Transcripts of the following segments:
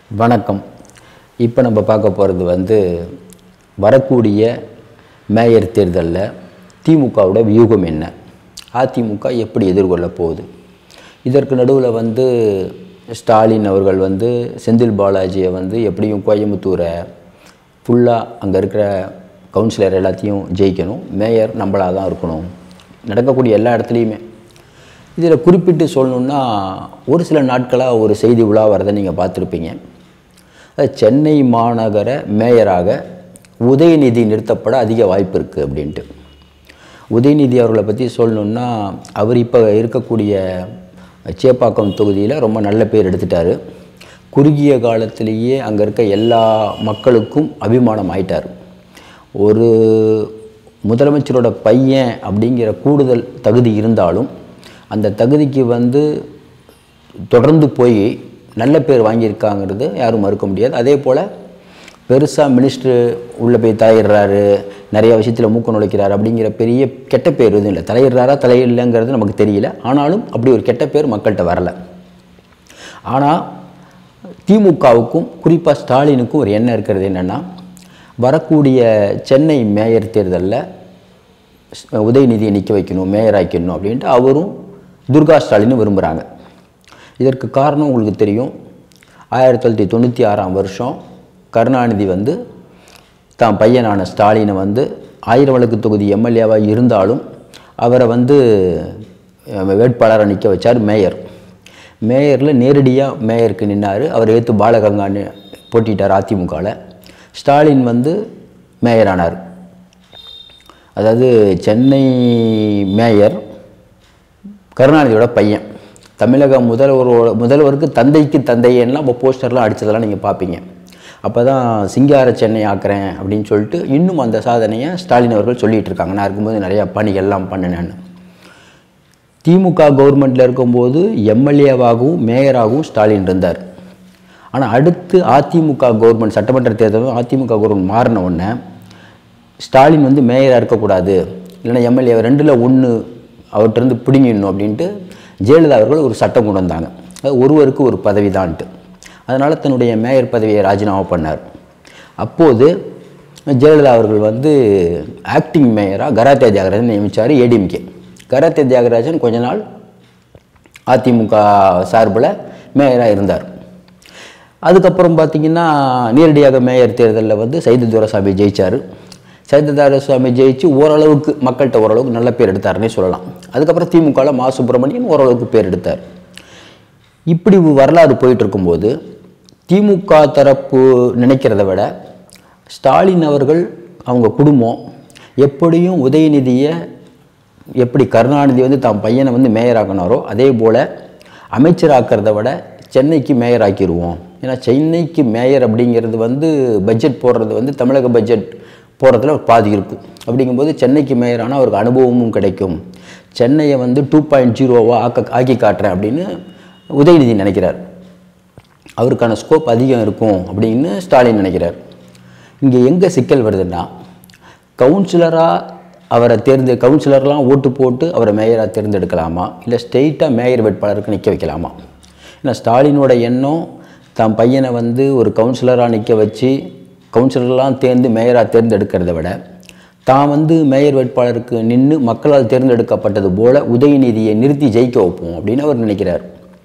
வணக்கம் இப்போ நம்ம பார்க்க போகிறது வந்து வரக்கூடிய மேயர் தேர்தலில் திமுகவோட வியூகம் என்ன அதிமுக எப்படி எதிர்கொள்ள போகுது இதற்கு நடுவில் வந்து ஸ்டாலின் அவர்கள் வந்து செந்தில் பாலாஜியை வந்து எப்படியும் கோயம்புத்தூரை ஃபுல்லாக அங்கே இருக்கிற கவுன்சிலர் எல்லாத்தையும் ஜெயிக்கணும் மேயர் நம்மளாக தான் இருக்கணும் நடக்கக்கூடிய எல்லா இடத்துலையுமே இதில் குறிப்பிட்டு சொல்லணுன்னா ஒரு சில நாட்களாக ஒரு செய்தி உலா வரதை நீங்கள் பார்த்துருப்பீங்க அது சென்னை மாநகர மேயராக உதயநிதி நிறுத்தப்பட அதிக வாய்ப்பு இருக்குது அப்படின்ட்டு உதயநிதி அவர்களை பற்றி சொல்லணுன்னா அவர் இப்போ இருக்கக்கூடிய சேப்பாக்கம் தொகுதியில் ரொம்ப நல்ல பேர் எடுத்துட்டார் குறுகிய காலத்திலேயே அங்கே இருக்க எல்லா மக்களுக்கும் அபிமானம் ஆயிட்டார் ஒரு முதலமைச்சரோட பையன் அப்படிங்கிற கூடுதல் தகுதி இருந்தாலும் அந்த தகுதிக்கு வந்து தொடர்ந்து போய் நல்ல பேர் வாங்கியிருக்காங்கிறது யாரும் மறுக்க முடியாது அதே போல் பெருசாக மினிஸ்டர் உள்ளே போய் தலையிடுறாரு நிறைய விஷயத்தில் மூக்க நுழைக்கிறார் அப்படிங்கிற பெரிய கெட்ட பேர் எதுவும் இல்லை தலையிடுறாரா தலையிடலைங்கிறது நமக்கு தெரியல ஆனாலும் அப்படி ஒரு கெட்ட பேர் மக்கள்கிட்ட வரல ஆனால் திமுகவுக்கும் குறிப்பாக ஸ்டாலினுக்கும் ஒரு எண்ணம் இருக்கிறது என்னென்னா வரக்கூடிய சென்னை மேயர் தேர்தலில் உதயநிதியை நிற்க வைக்கணும் மேயர் ஆக்கணும் அப்படின்ட்டு அவரும் துர்கா ஸ்டாலினும் விரும்புகிறாங்க இதற்கு காரணம் உங்களுக்கு தெரியும் ஆயிரத்தி தொள்ளாயிரத்தி தொண்ணூற்றி ஆறாம் வருஷம் கருணாநிதி வந்து தான் பையனான ஸ்டாலினை வந்து ஆயிரம் வழக்கு தொகுதி எம்எல்ஏவாக இருந்தாலும் அவரை வந்து அஹ், வேட்பாளரை நிற்க வச்சார் மேயர் மேயரில் நேரடியாக மேயருக்கு நின்னார் அவர் ஏற்று பாலகங்கான்னு போட்டிட்டார் அதிமுகவில் ஸ்டாலின் வந்து மேயரானார் அதாவது சென்னை மேயர் கருணாநிதியோட பையன் தமிழக முதல்வரோட முதல்வருக்கு தந்தைக்கு தந்தையெல்லாம் இப்போ போஸ்டர்லாம் அடித்ததெல்லாம் நீங்கள் பார்ப்பீங்க அப்போ தான் சிங்கார சென்னை ஆக்குறேன் அப்படின்னு சொல்லிட்டு இன்னும் அந்த சாதனையை ஸ்டாலின் அவர்கள் சொல்லிகிட்டு இருக்காங்க நான் இருக்கும்போது நிறையா பணிகள்லாம் பண்ணினேன்னு திமுக கவர்மெண்ட்டில் இருக்கும்போது எம்எல்ஏவாகவும் மேயராகவும் ஸ்டாலின் இருந்தார் ஆனால் அடுத்து அதிமுக கவர்மெண்ட் சட்டமன்ற தேர்தலும் அதிமுக கவர்மெண்ட் மாறின உடனே ஸ்டாலின் வந்து மேயராக இருக்கக்கூடாது இல்லைன்னா எம்எல்ஏ ரெண்டில் ஒன்று அவர்கிட்டருந்து பிடுங்கிடணும் அப்படின்ட்டு ஜெயலலிதா அவர்கள் ஒரு சட்டம் கொண்டு வந்தாங்க அது ஒருவருக்கு ஒரு பதவி தான்ட்டு அதனால் தன்னுடைய மேயர் பதவியை ராஜினாமா பண்ணார் அப்போது ஜெயலலிதா அவர்கள் வந்து ஆக்டிங் மேயராக கராத்தே தியாகராஜன் நியமித்தார் ஏடிஎம்கே கராத்தே தியாகராஜன் கொஞ்ச நாள் அதிமுக சார்பில் மேயராக இருந்தார் அதுக்கப்புறம் பார்த்தீங்கன்னா நேரடியாக மேயர் தேர்தலில் வந்து சைது துரசாமி ஜெயிச்சார் சைது துரசாமி ஜெயிச்சு ஓரளவுக்கு மக்கள்கிட்ட ஓரளவுக்கு நல்ல பேர் எடுத்தாருன்னே சொல்லலாம் அதுக்கப்புறம் திமுகவில் மா சுப்பிரமணியன் ஓரளவுக்கு பேர் எடுத்தார் இப்படி வரலாறு போயிட்டு இருக்கும்போது திமுக தரப்பு நினைக்கிறத விட ஸ்டாலின் அவர்கள் அவங்க குடும்பம் எப்படியும் உதயநிதியை எப்படி கருணாநிதி வந்து தான் பையனை வந்து மேயர் ஆக்கினாரோ அதே போல் அமைச்சராக்கிறத விட சென்னைக்கு மேயர் ஆக்கிடுவோம் ஏன்னா சென்னைக்கு மேயர் அப்படிங்கிறது வந்து பட்ஜெட் போடுறது வந்து தமிழக பட்ஜெட் போடுறதுல ஒரு பாதி இருக்கும் அப்படிங்கும்போது சென்னைக்கு மேயரான அவருக்கு அனுபவமும் கிடைக்கும் சென்னையை வந்து டூ பாயிண்ட் ஜீரோவாக ஆக்க ஆக்கி காட்டுறேன் அப்படின்னு உதயநிதி நினைக்கிறார் அவருக்கான ஸ்கோப் அதிகம் இருக்கும் அப்படின்னு ஸ்டாலின் நினைக்கிறார் இங்கே எங்கே சிக்கல் வருதுன்னா கவுன்சிலராக அவரை தேர்ந்து கவுன்சிலர்லாம் ஓட்டு போட்டு அவரை மேயராக தேர்ந்தெடுக்கலாமா இல்லை ஸ்ட்ரெயிட்டாக மேயர் வேட்பாளருக்கு நிற்க வைக்கலாமா ஏன்னா ஸ்டாலினோட எண்ணம் தான் பையனை வந்து ஒரு கவுன்சிலராக நிற்க வச்சு கவுன்சிலர்லாம் தேர்ந்து மேயராக தேர்ந்தெடுக்கிறத விட தான் வந்து மேயர் வேட்பாளருக்கு நின்று மக்களால் தேர்ந்தெடுக்கப்பட்டது போல உதயநிதியை நிறுத்தி ஜெயிக்க வைப்போம் அப்படின்னு அவர் நினைக்கிறார்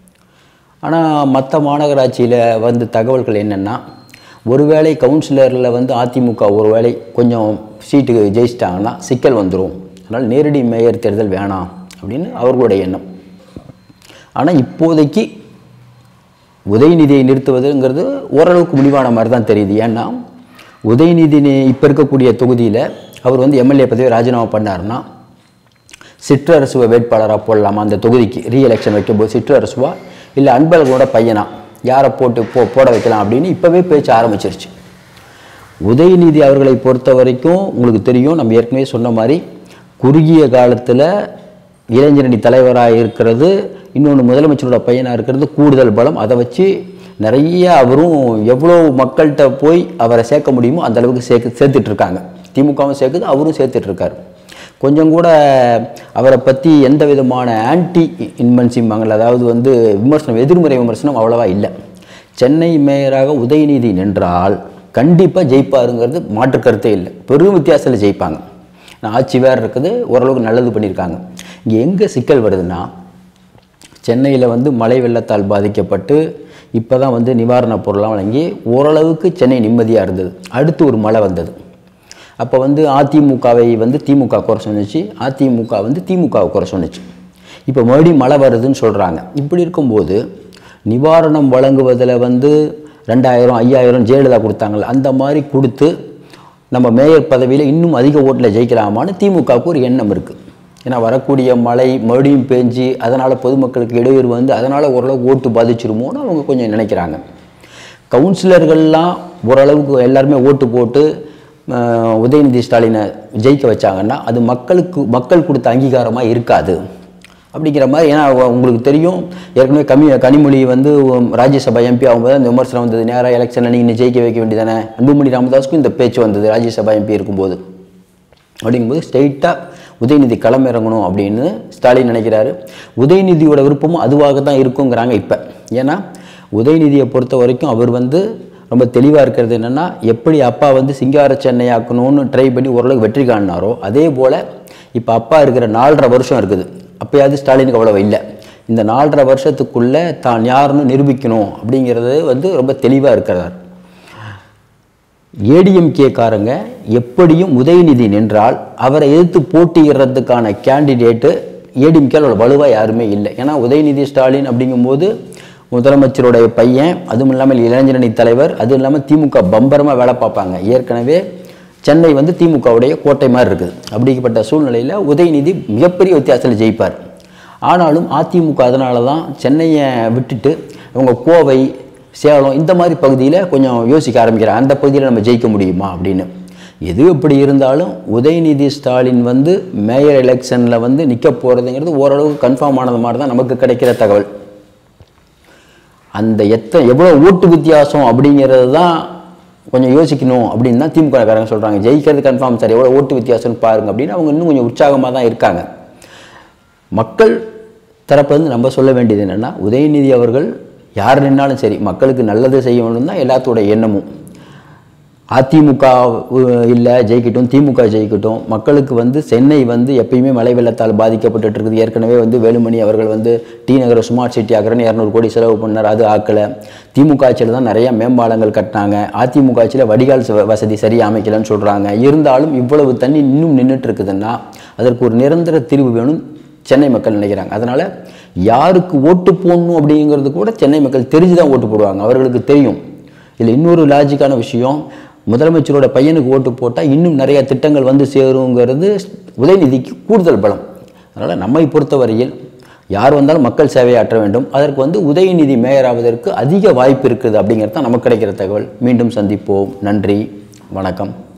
ஆனால் மற்ற மாநகராட்சியில் வந்து தகவல்கள் என்னென்னா ஒருவேளை கவுன்சிலரில் வந்து அதிமுக ஒருவேளை கொஞ்சம் சீட்டுக்கு ஜெயிச்சிட்டாங்கன்னா சிக்கல் வந்துடும் அதனால் நேரடி மேயர் தேர்தல் வேணாம் அப்படின்னு அவர்களுடைய எண்ணம் ஆனால் இப்போதைக்கு உதயநிதியை நிறுத்துவதுங்கிறது ஓரளவுக்கு முடிவான மாதிரி தான் தெரியுது ஏன்னா உதயநிதி இப்போ இருக்கக்கூடிய தொகுதியில் அவர் வந்து எம்எல்ஏ பதவியை ராஜினாமா பண்ணாருன்னா சிற்றரசுவ வேட்பாளராக போடலாமா அந்த தொகுதிக்கு ரீஎலெக்ஷன் வைக்கும்போது சிற்றரசுவா இல்லை அன்பழகனோட பையனா யாரை போட்டு போ போட வைக்கலாம் அப்படின்னு இப்போவே பேச்சு ஆரம்பிச்சிருச்சு உதயநிதி அவர்களை பொறுத்த வரைக்கும் உங்களுக்கு தெரியும் நம்ம ஏற்கனவே சொன்ன மாதிரி குறுகிய காலத்தில் இளைஞரணி தலைவராக இருக்கிறது இன்னொன்று முதலமைச்சரோட பையனாக இருக்கிறது கூடுதல் பலம் அதை வச்சு நிறைய அவரும் எவ்வளோ மக்கள்கிட்ட போய் அவரை சேர்க்க முடியுமோ அந்த அளவுக்கு சேர்க்கு சேர்த்துட்டு இருக்காங்க திமுகவும் சேர்க்குது அவரும் சேர்த்துட்டு இருக்காரு கொஞ்சம் கூட அவரை பற்றி எந்த விதமான ஆன்டி இன்வென்சிம்பாங்கள்ல அதாவது வந்து விமர்சனம் எதிர்மறை விமர்சனம் அவ்வளவா இல்லை சென்னை மேயராக உதயநிதி நின்றால் கண்டிப்பாக ஜெயிப்பாருங்கிறது மாற்று கருத்தே இல்லை பெரும் வித்தியாசத்தில் ஜெயிப்பாங்க நான் ஆட்சி வேறு இருக்குது ஓரளவுக்கு நல்லது பண்ணியிருக்காங்க இங்கே எங்கே சிக்கல் வருதுன்னா சென்னையில் வந்து மழை வெள்ளத்தால் பாதிக்கப்பட்டு இப்போ தான் வந்து நிவாரணப் பொருள்லாம் வழங்கி ஓரளவுக்கு சென்னை நிம்மதியாக இருந்தது அடுத்து ஒரு மழை வந்தது அப்போ வந்து அதிமுகவை வந்து திமுக குறை சொன்னுச்சு அதிமுக வந்து திமுகவை குறை சொன்னுச்சு இப்போ மறுபடியும் மழை வருதுன்னு சொல்கிறாங்க இப்படி இருக்கும்போது நிவாரணம் வழங்குவதில் வந்து ரெண்டாயிரம் ஐயாயிரம் ஜெயலலிதா கொடுத்தாங்கல்ல அந்த மாதிரி கொடுத்து நம்ம மேயர் பதவியில் இன்னும் அதிக ஓட்டில் ஜெயிக்கலாமான்னு திமுகவுக்கு ஒரு எண்ணம் இருக்குது ஏன்னா வரக்கூடிய மழை மறுபடியும் பேஞ்சு அதனால் பொதுமக்களுக்கு இடையூறு வந்து அதனால் ஓரளவுக்கு ஓட்டு பாதிச்சிருமோன்னு அவங்க கொஞ்சம் நினைக்கிறாங்க கவுன்சிலர்கள்லாம் ஓரளவுக்கு எல்லாருமே ஓட்டு போட்டு அஹ், உதயநிதி ஸ்டாலினை ஜெயிக்க வச்சாங்கன்னா அது மக்களுக்கு மக்கள் கொடுத்த அங்கீகாரமாக இருக்காது அப்படிங்கிற மாதிரி ஏன்னா அவ- உங்களுக்கு தெரியும் ஏற்கனவே கம்மி கனிமொழி வந்து உம், ராஜ்யசபா எம்பி ஆகும்போது அந்த விமர்சனம் வந்தது நேராக எலெக்ஷனில் நீங்கள் ஜெயிக்க வைக்க வேண்டியதானே அன்புமணி ராமதாஸுக்கும் இந்த பேச்சு வந்தது ராஜ்யசபா எம்பி இருக்கும்போது அப்படிங்கும்போது ஸ்ட்ரெயிட்டாக உதயநிதி களமிறங்கணும் அப்படின்னு ஸ்டாலின் நினைக்கிறாரு உதயநிதியோட விருப்பமும் அதுவாக தான் இருக்குங்கிறாங்க இப்போ ஏன்னா உதயநிதியை பொறுத்த வரைக்கும் அவர் வந்து ரொம்ப தெளிவாக இருக்கிறது என்னென்னா எப்படி அப்பா வந்து சிங்கார சென்னை ஆக்கணும்னு ட்ரை பண்ணி ஓரளவுக்கு வெற்றி காணினாரோ அதே போல் இப்போ அப்பா இருக்கிற நாலரை வருஷம் இருக்குது அப்பயாவது ஸ்டாலினுக்கு அவ்வளோ இல்லை இந்த நாலரை வருஷத்துக்குள்ளே தான் யாருன்னு நிரூபிக்கணும் அப்படிங்கிறது வந்து ரொம்ப தெளிவாக இருக்கிறார் ஏடிஎம்கே காரங்க எப்படியும் உதயநிதி நின்றால் அவரை எதிர்த்து போட்டியிடுறதுக்கான கேண்டிடேட்டு ஏடிஎம்கேல வலுவாக யாருமே இல்லை ஏன்னா உதயநிதி ஸ்டாலின் அப்படிங்கும்போது முதலமைச்சருடைய பையன் அதுவும் இல்லாமல் இளைஞரணி தலைவர் அதுவும் இல்லாமல் திமுக பம்பரமாக வேலை பார்ப்பாங்க ஏற்கனவே சென்னை வந்து திமுகவுடைய கோட்டை மாதிரி இருக்குது அப்படிப்பட்ட சூழ்நிலையில் உதயநிதி மிகப்பெரிய வித்தியாசத்தில் ஜெயிப்பார் ஆனாலும் அதிமுக அதனால தான் சென்னையை விட்டுட்டு அவங்க கோவை சேலம் இந்த மாதிரி பகுதியில் கொஞ்சம் யோசிக்க ஆரம்பிக்கிறாங்க அந்த பகுதியில் நம்ம ஜெயிக்க முடியுமா அப்படின்னு எது எப்படி இருந்தாலும் உதயநிதி ஸ்டாலின் வந்து மேயர் எலெக்ஷனில் வந்து நிற்க போகிறதுங்கிறது ஓரளவுக்கு கன்ஃபார்ம் ஆனது மாதிரி தான் நமக்கு கிடைக்கிற தகவல் அந்த எத்தனை எவ்வளோ ஓட்டு வித்தியாசம் அப்படிங்கிறது தான் கொஞ்சம் யோசிக்கணும் அப்படின்னு தான் திமுக காரங்க சொல்கிறாங்க ஜெயிக்கிறது கன்ஃபார்ம் சார் எவ்வளோ ஓட்டு வித்தியாசம்னு பாருங்க அப்படின்னு அவங்க இன்னும் கொஞ்சம் உற்சாகமாக தான் இருக்காங்க மக்கள் தரப்புலேருந்து நம்ம சொல்ல வேண்டியது என்னென்னா உதயநிதி அவர்கள் யார் நின்னாலும் சரி மக்களுக்கு நல்லது செய்யணும் தான் எல்லாத்தோட எண்ணமும் அதிமுக இல்லை ஜெயிக்கட்டும் திமுக ஜெயிக்கட்டும் மக்களுக்கு வந்து சென்னை வந்து எப்பயுமே மழை வெள்ளத்தால் பாதிக்கப்பட்டுட்டு இருக்குது ஏற்கனவே வந்து வேலுமணி அவர்கள் வந்து டி நகர ஸ்மார்ட் சிட்டி ஆக்குறேன்னு இரநூறு கோடி செலவு பண்ணார் அது ஆக்கலை திமுக ஆட்சியில் தான் நிறைய மேம்பாலங்கள் கட்டினாங்க அதிமுக ஆட்சியில் வடிகால் ச- வசதி சரியாக அமைக்கலைன்னு சொல்கிறாங்க இருந்தாலும் இவ்வளவு தண்ணி இன்னும் நின்றுட்டு இருக்குதுன்னா அதற்கு ஒரு நிரந்தர தீர்வு வேணும் சென்னை மக்கள் நினைக்கிறாங்க அதனால் யாருக்கு ஓட்டு போடணும் அப்படிங்கிறது கூட சென்னை மக்கள் தெரிஞ்சு தான் ஓட்டு போடுவாங்க அவர்களுக்கு தெரியும் இதில் இன்னொரு லாஜிக்கான விஷயம் முதலமைச்சரோட பையனுக்கு ஓட்டு போட்டால் இன்னும் நிறைய திட்டங்கள் வந்து சேருங்கிறது உதயநிதிக்கு கூடுதல் பலம் அதனால் நம்மை பொறுத்தவரையில் யார் வந்தாலும் மக்கள் சேவையாற்ற வேண்டும் அதற்கு வந்து உதயநிதி மேயர் ஆவதற்கு அதிக வாய்ப்பு இருக்குது அப்படிங்கிறது தான் நமக்கு கிடைக்கிற தகவல் மீண்டும் சந்திப்போம் நன்றி வணக்கம்